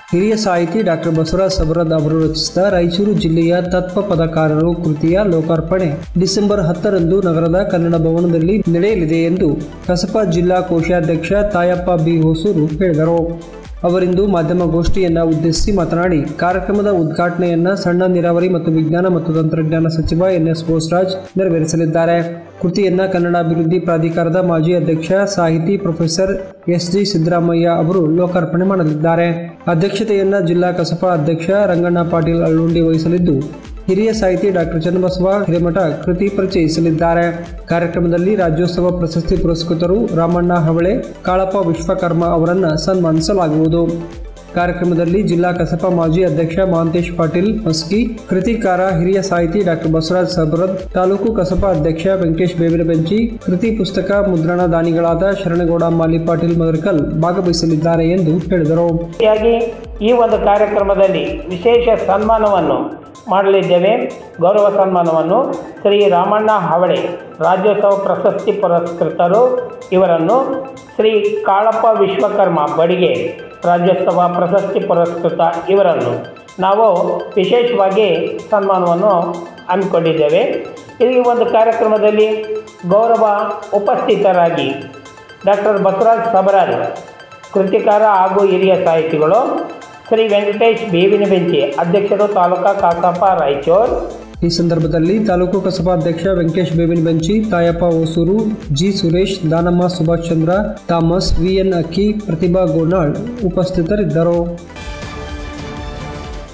ಹಿರಿಯ ಸಾಹಿತಿ ಡಾಕ್ಟರ್ ಬಸವರಾಜ್ ಸಬರದ್ ಅವರು ರಚಿಸಿದ ರಾಯಚೂರು ಜಿಲ್ಲೆಯ ತತ್ವ ಪದಕಾರರು ಕೃತಿಯ ಲೋಕಾರ್ಪಣೆ ಡಿಸೆಂಬರ್ ಹತ್ತರಂದು ನಗರದ ಕನ್ನಡ ಭವನದಲ್ಲಿ ನಡೆಯಲಿದೆ ಎಂದು ಕಸಪ ಜಿಲ್ಲಾ ಕೋಶಾಧ್ಯಕ್ಷ ತಾಯಪ್ಪ ಬಿ ಹೊಸೂರು ಹೇಳಿದರು ಅವರಿಂದು ಮಾಧ್ಯಮಗೋಷ್ಠಿಯನ್ನ ಉದ್ದೇಶಿಸಿ ಮಾತನಾಡಿ ಕಾರ್ಯಕ್ರಮದ ಉದ್ಘಾಟನೆಯನ್ನ ಸಣ್ಣ ನೀರಾವರಿ ಮತ್ತು ವಿಜ್ಞಾನ ಮತ್ತು ತಂತ್ರಜ್ಞಾನ ಸಚಿವ ಎನ್ಎಸ್ ಬೋಸರಾಜ್ ನೆರವೇರಿಸಲಿದ್ದಾರೆ ಕೃತಿಯನ್ನ ಕನ್ನಡ ಅಭಿವೃದ್ಧಿ ಪ್ರಾಧಿಕಾರದ ಮಾಜಿ ಅಧ್ಯಕ್ಷ ಸಾಹಿತಿ ಪ್ರೊಫೆಸರ್ ಎಸ್ ಜಿ ಸಿದ್ದರಾಮಯ್ಯ ಅವರು ಲೋಕಾರ್ಪಣೆ ಮಾಡಲಿದ್ದಾರೆ ಅಧ್ಯಕ್ಷತೆಯನ್ನ ಜಿಲ್ಲಾ ಕಸಪ ಅಧ್ಯಕ್ಷ ರಂಗಣ್ಣ ಪಾಟೀಲ್ ಅಳ್ಳುಂಡಿ ವಹಿಸಲಿದ್ದು ಹಿರಿಯ ಸಾಹಿತಿ ಡಾಕ್ಟರ್ ಚನ್ನಬಸವ ಹಿರೇಮಠ ಕೃತಿ ಪರಿಚಯಿಸಲಿದ್ದಾರೆ ಕಾರ್ಯಕ್ರಮದಲ್ಲಿ ರಾಜ್ಯೋತ್ಸವ ಪ್ರಶಸ್ತಿ ಪುರಸ್ಕೃತರು ರಾಮಣ್ಣ ಹವಳೆ ಕಾಳಪ್ಪ ವಿಶ್ವಕರ್ಮ ಅವರನ್ನ ಸನ್ಮಾನಿಸಲಾಗುವುದು ಕಾರ್ಯಕ್ರಮದಲ್ಲಿ ಜಿಲ್ಲಾ ಕಸಪ ಮಾಜಿ ಅಧ್ಯಕ್ಷ ಮಹಾಂತೇಶ್ ಪಾಟೀಲ್ ಮಸ್ಕಿ ಕೃತಿಕಾರ ಹಿರಿಯ ಸಾಹಿತಿ ಡಾಕ್ಟರ್ ಬಸವರಾಜ್ ಸಬರದ್ ತಾಲೂಕು ಕಸಪ ಅಧ್ಯಕ್ಷ ವೆಂಕಟೇಶ್ ಬೇವಿನ ಬೆಂಚಿ ಕೃತಿ ಪುಸ್ತಕ ಮುದ್ರಣ ದಾನಿಗಳಾದ ಶರಣಗೌಡ ಮಾಲಿ ಪಾಟೀಲ್ ಮದರ್ಕಲ್ ಭಾಗವಹಿಸಲಿದ್ದಾರೆ ಎಂದು ಹೇಳಿದರು ರೀತಿಯಾಗಿ ಈ ಒಂದು ಕಾರ್ಯಕ್ರಮದಲ್ಲಿ ವಿಶೇಷ ಸನ್ಮಾನವನ್ನು ಮಾಡಲಿದ್ದೇವೆ ಗೌರವ ಸನ್ಮಾನವನ್ನು ಶ್ರೀ ರಾಮಣ್ಣ ಹವಳೆ ರಾಜ್ಯೋತ್ಸವ ಪ್ರಶಸ್ತಿ ಪುರಸ್ಕೃತರು ಇವರನ್ನು ಶ್ರೀ ಕಾಳಪ್ಪ ವಿಶ್ವಕರ್ಮ ಬಡಿಗೆ ರಾಜ್ಯೋತ್ಸವ ಪ್ರಶಸ್ತಿ ಪುರಸ್ಕೃತ ಇವರನ್ನು ನಾವು ವಿಶೇಷವಾಗಿ ಸನ್ಮಾನವನ್ನು ಹಮ್ಮಿಕೊಂಡಿದ್ದೇವೆ ಈ ಒಂದು ಕಾರ್ಯಕ್ರಮದಲ್ಲಿ ಗೌರವ ಉಪಸ್ಥಿತರಾಗಿ ಡಾಕ್ಟರ್ ಬಸವರಾಜ್ ಸಬರಾಜ್ ಕೃತಿಕಾರ ಹಾಗೂ ಹಿರಿಯ ಸಾಹಿತಿಗಳು ಶ್ರೀ ವೆಂಕಟೇಶ್ ಬೇವಿನ ಬೆಂಚಿ ಅಧ್ಯಕ್ಷರು ತಾಲೂಕಾ ಕಸಾಪ ರಾಯಚೂರು ಈ ಸಂದರ್ಭದಲ್ಲಿ ತಾಲೂಕು ಕಸಬಾ ಅಧ್ಯಕ್ಷ Venkatesh Bevinabenchi Tayappa Hosur G Suresh Danamma Subhash Chandra Thomas VN Akki Pratibha Gonal ಉಪಸ್ಥಿತರಿದ್ದರು